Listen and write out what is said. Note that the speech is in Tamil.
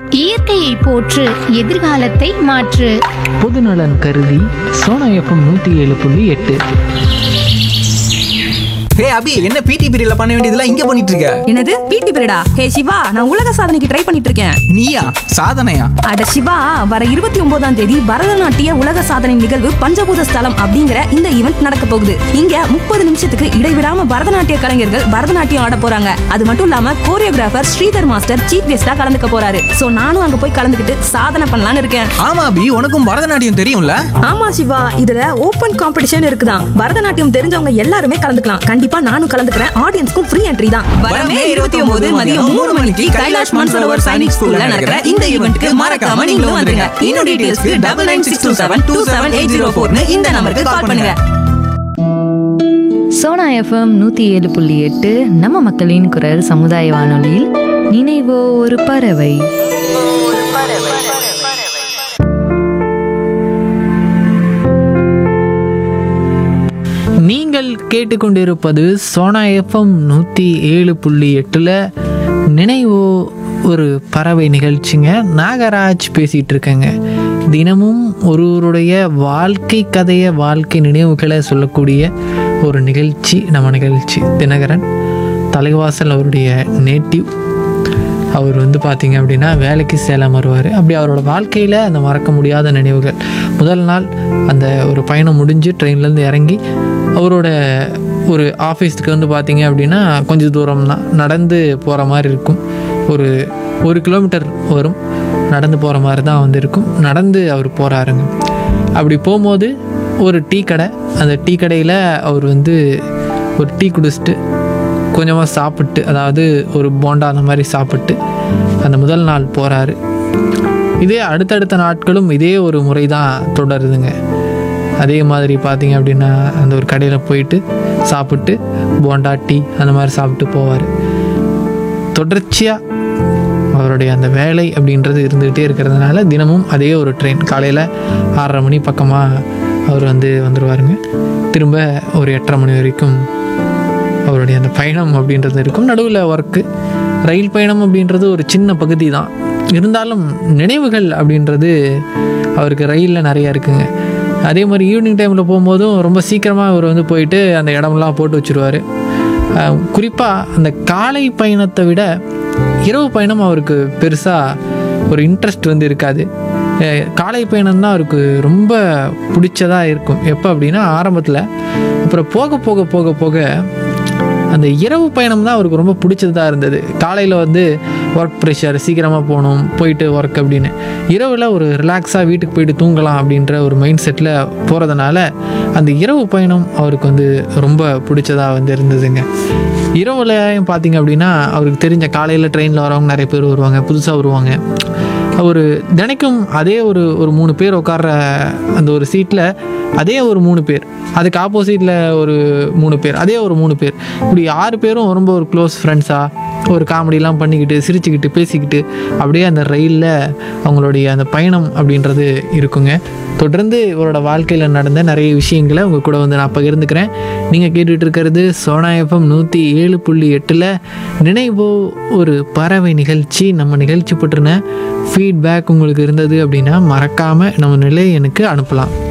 இயற்கையை போற்று எதிர்காலத்தை மாற்று பொதுநலன் கருதி சோனா எஃப்எம் நூற்றி ஏழு புள்ளி எட்டு ஹே அபி என்ன பிடி பீரியட்ல பண்ண வேண்டியதெல்லாம் இங்க பண்ணிட்டு இருக்க என்னது பிடி பீரியடா ஹே சிவா நான் உலக சாதனைக்கு ட்ரை பண்ணிட்டு இருக்கேன் நீயா சாதனையா அட சிவா வர இருபத்தி ஒன்பதாம் தேதி பரதநாட்டிய உலக சாதனை நிகழ்வு பஞ்சபூத ஸ்தலம் அப்படிங்கிற இந்த ஈவெண்ட் நடக்க போகுது இங்க முப்பது நிமிஷத்துக்கு இடைவிடாம பரதநாட்டிய கலைஞர்கள் பரதநாட்டியம் ஆட போறாங்க அது மட்டும் இல்லாம கோரியோகிராஃபர் ஸ்ரீதர் மாஸ்டர் சீஃப் கெஸ்டா கலந்துக்க போறாரு சோ நானும் அங்க போய் கலந்துக்கிட்டு சாதனை பண்ணலாம்னு இருக்கேன் ஆமா அபி உனக்கும் பரதநாட்டியம் தெரியும்ல ஆமா சிவா இதுல ஓபன் காம்படிஷன் இருக்குதான் பரதநாட்டியம் தெரிஞ்சவங்க எல்லாருமே கலந்துக்கலாம் கண்டிப்பா நானும் கலந்துக்கிறேன் ஆடியன்ஸ்க்கும் ஃப்ரீ என்ட்ரி தான் வரமே இருபத்தி ஒன்பது மதியம் மூணு மணிக்கு கைலாஷ் மன்சரோவர் சைனிக் ஸ்கூல்ல நடக்கிற இந்த ஈவெண்ட்க்கு மறக்காம நீங்களும் வந்துருங்க இன்னும் டீடைல்ஸ்க்கு double nine six two seven two seven eight zero ஃபோர்னு இந்த நம்பருக்கு கால் பண்ணுங்க சோனா எஃப்எம் நூற்றி ஏழு புள்ளி எட்டு நம்ம மக்களின் குரல் சமுதாய வானொலியில் நினைவோ ஒரு பறவை நீங்கள் கேட்டுக்கொண்டிருப்பது சோனா எஃப்எம் நூற்றி ஏழு புள்ளி எட்டில் நினைவோ ஒரு பறவை நிகழ்ச்சிங்க நாகராஜ் பேசிகிட்டு இருக்கேங்க தினமும் ஒருவருடைய வாழ்க்கை கதையை வாழ்க்கை நினைவுகளை சொல்லக்கூடிய ஒரு நிகழ்ச்சி நம்ம நிகழ்ச்சி தினகரன் தலைவாசல் அவருடைய நேட்டிவ் அவர் வந்து பார்த்தீங்க அப்படின்னா வேலைக்கு சேலம் வருவார் அப்படி அவரோட வாழ்க்கையில் அந்த மறக்க முடியாத நினைவுகள் முதல் நாள் அந்த ஒரு பயணம் முடிஞ்சு ட்ரெயின்லேருந்து இறங்கி அவரோட ஒரு ஆஃபீஸ்க்கு வந்து பார்த்தீங்க அப்படின்னா கொஞ்சம் தூரம் தான் நடந்து போகிற மாதிரி இருக்கும் ஒரு ஒரு கிலோமீட்டர் வரும் நடந்து போகிற மாதிரி தான் வந்து இருக்கும் நடந்து அவர் போகிறாருங்க அப்படி போகும்போது ஒரு டீ கடை அந்த டீ கடையில் அவர் வந்து ஒரு டீ குடிச்சிட்டு கொஞ்சமாக சாப்பிட்டு அதாவது ஒரு போண்டா அந்த மாதிரி சாப்பிட்டு அந்த முதல் நாள் போகிறாரு இதே அடுத்தடுத்த நாட்களும் இதே ஒரு முறை தான் தொடருதுங்க அதே மாதிரி பார்த்தீங்க அப்படின்னா அந்த ஒரு கடையில் போயிட்டு சாப்பிட்டு போண்டா டீ அந்த மாதிரி சாப்பிட்டு போவார் தொடர்ச்சியாக அவருடைய அந்த வேலை அப்படின்றது இருந்துகிட்டே இருக்கிறதுனால தினமும் அதே ஒரு ட்ரெயின் காலையில் ஆறரை மணி பக்கமாக அவர் வந்து வந்துடுவாருங்க திரும்ப ஒரு எட்டரை மணி வரைக்கும் அவருடைய அந்த பயணம் அப்படின்றது இருக்கும் நடுவில் ஒர்க்கு ரயில் பயணம் அப்படின்றது ஒரு சின்ன பகுதி தான் இருந்தாலும் நினைவுகள் அப்படின்றது அவருக்கு ரயிலில் நிறையா இருக்குங்க அதே மாதிரி ஈவினிங் டைமில் போகும்போதும் ரொம்ப சீக்கிரமாக அவர் வந்து போயிட்டு அந்த இடமெல்லாம் போட்டு வச்சுருவார் குறிப்பாக அந்த காலை பயணத்தை விட இரவு பயணம் அவருக்கு பெருசாக ஒரு இன்ட்ரெஸ்ட் வந்து இருக்காது அஹ் காலை பயணம் தான் அவருக்கு ரொம்ப பிடிச்சதாக இருக்கும் எப்போ அப்படின்னா ஆரம்பத்தில் அப்புறம் போக போக போக போக அந்த இரவு பயணம் தான் அவருக்கு ரொம்ப பிடிச்சதாக இருந்தது காலையில் வந்து ஒர்க் ப்ரெஷர் சீக்கிரமாக போகணும் போயிட்டு ஒர்க் அப்படின்னு இரவில் ஒரு ரிலாக்ஸாக வீட்டுக்கு போயிட்டு தூங்கலாம் அப்படின்ற ஒரு மைண்ட் செட்டில் போகிறதுனால அந்த இரவு பயணம் அவருக்கு வந்து ரொம்ப பிடிச்சதாக வந்து இருந்ததுங்க இரவுலையும் பார்த்தீங்க அப்படின்னா அவருக்கு தெரிஞ்ச காலையில் ட்ரெயினில் வரவங்க நிறைய பேர் வருவாங்க புதுசாக வருவாங்க ஒரு தினைக்கும் அதே ஒரு ஒரு மூணு பேர் உட்கார்ற அந்த ஒரு சீட்டில் அதே ஒரு மூணு பேர் அதுக்கு ஆப்போசிட்டில் ஒரு மூணு பேர் அதே ஒரு மூணு பேர் இப்படி ஆறு பேரும் ரொம்ப ஒரு க்ளோஸ் ஃப்ரெண்ட்ஸாக ஒரு காமெடிலாம் பண்ணிக்கிட்டு சிரிச்சுக்கிட்டு பேசிக்கிட்டு அப்படியே அந்த ரயிலில் அவங்களுடைய அந்த பயணம் அப்படின்றது இருக்குங்க தொடர்ந்து இவரோட வாழ்க்கையில் நடந்த நிறைய விஷயங்களை உங்கள் கூட வந்து நான் பகிர்ந்துக்கிறேன் நீங்கள் கேட்டுட்டு இருக்கிறது சோனா எஃப்எம் நூற்றி ஏழு புள்ளி எட்டில் நினைவோ ஒரு பறவை நிகழ்ச்சி நம்ம நிகழ்ச்சி பற்றின ஃபீட்பேக் உங்களுக்கு இருந்தது அப்படின்னா மறக்காமல் நம்ம நிலையை எனக்கு அனுப்பலாம்